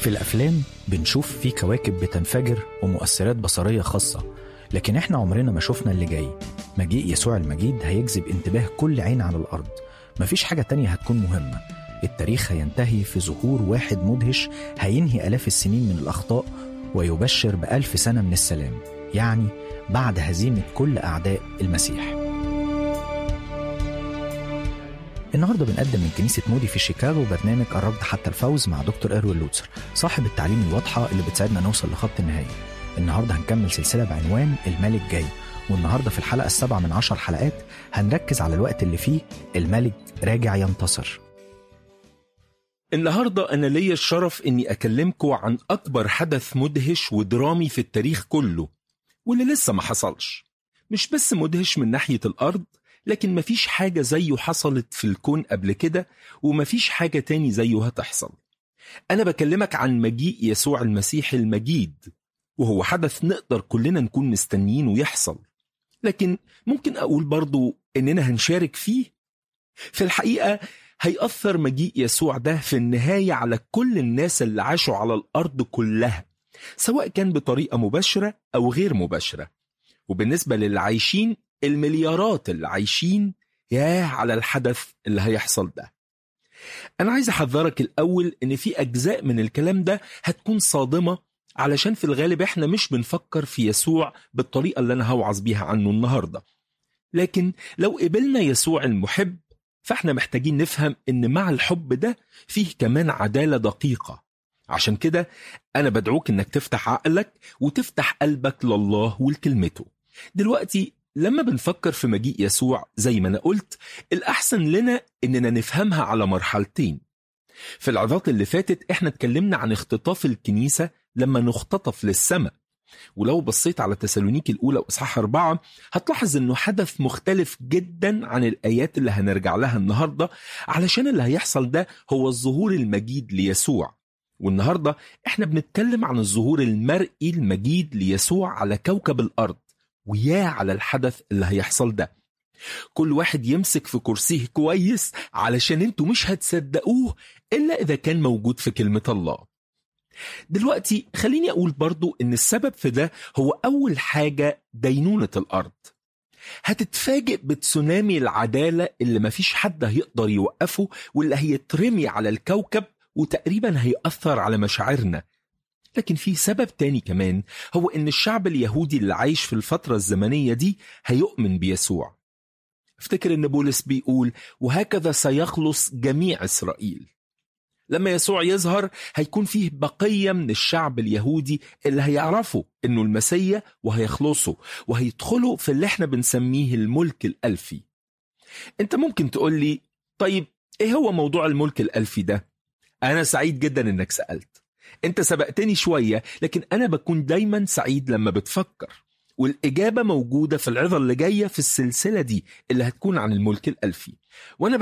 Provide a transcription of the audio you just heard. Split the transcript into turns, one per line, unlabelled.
في الأفلام بنشوف في كواكب بتنفجر ومؤثرات بصرية خاصة لكن احنا عمرنا ما شفنا اللي جاي مجيء يسوع المجيد هيجذب انتباه كل عين على الأرض مفيش حاجة تانية هتكون مهمة التاريخ هينتهي في ظهور واحد مدهش هينهي آلاف السنين من الأخطاء ويبشر بألف سنة من السلام يعني بعد هزيمة كل أعداء المسيح النهارده بنقدم من كنيسة مودي في شيكاغو برنامج قربت حتى الفوز مع دكتور إروين لوتسر صاحب التعليم الواضحة اللي بتساعدنا نوصل لخط النهاية النهارده هنكمل سلسلة بعنوان الملك جاي والنهارده في الحلقة السابعة من عشر حلقات هنركز على الوقت اللي فيه الملك راجع ينتصر
النهاردة أنا ليا الشرف إني أكلمكم عن أكبر حدث مدهش ودرامي في التاريخ كله واللي لسه ما حصلش مش بس مدهش من ناحية الأرض لكن مفيش حاجة زيه حصلت في الكون قبل كده ومفيش حاجة تاني زيه هتحصل أنا بكلمك عن مجيء يسوع المسيح المجيد وهو حدث نقدر كلنا نكون مستنيينه يحصل لكن ممكن أقول برضو إننا هنشارك فيه في الحقيقة هيأثر مجيء يسوع ده في النهاية على كل الناس اللي عاشوا على الأرض كلها سواء كان بطريقة مباشرة أو غير مباشرة وبالنسبة للي عايشين المليارات اللي عايشين ياه على الحدث اللي هيحصل ده أنا عايز أحذرك الأول إن في أجزاء من الكلام ده هتكون صادمة علشان في الغالب إحنا مش بنفكر في يسوع بالطريقة اللي أنا هوعظ بيها عنه النهاردة لكن لو قبلنا يسوع المحب فاحنا محتاجين نفهم ان مع الحب ده فيه كمان عدالة دقيقة عشان كده انا بدعوك انك تفتح عقلك وتفتح قلبك لله ولكلمته دلوقتي لما بنفكر في مجيء يسوع زي ما انا قلت الاحسن لنا اننا نفهمها على مرحلتين في العظات اللي فاتت احنا اتكلمنا عن اختطاف الكنيسة لما نختطف للسماء ولو بصيت على تسالونيكي الأولى وإصحاح أربعة هتلاحظ إنه حدث مختلف جدا عن الآيات اللي هنرجع لها النهاردة علشان اللي هيحصل ده هو الظهور المجيد ليسوع والنهاردة إحنا بنتكلم عن الظهور المرئي المجيد ليسوع على كوكب الأرض ويا على الحدث اللي هيحصل ده كل واحد يمسك في كرسيه كويس علشان انتوا مش هتصدقوه إلا إذا كان موجود في كلمة الله دلوقتي خليني أقول برضو إن السبب في ده هو أول حاجة دينونة الأرض هتتفاجئ بتسونامي العدالة اللي مفيش حد هيقدر يوقفه واللي هيترمي على الكوكب وتقريبا هيأثر على مشاعرنا لكن في سبب تاني كمان هو إن الشعب اليهودي اللي عايش في الفترة الزمنية دي هيؤمن بيسوع افتكر إن بولس بيقول وهكذا سيخلص جميع إسرائيل لما يسوع يظهر هيكون فيه بقية من الشعب اليهودي اللي هيعرفوا انه المسيا وهيخلصوا وهيدخلوا في اللي احنا بنسميه الملك الألفي انت ممكن تقول لي طيب ايه هو موضوع الملك الألفي ده انا سعيد جدا انك سألت انت سبقتني شوية لكن انا بكون دايما سعيد لما بتفكر والإجابة موجودة في العظة اللي جاية في السلسلة دي اللي هتكون عن الملك الألفي وأنا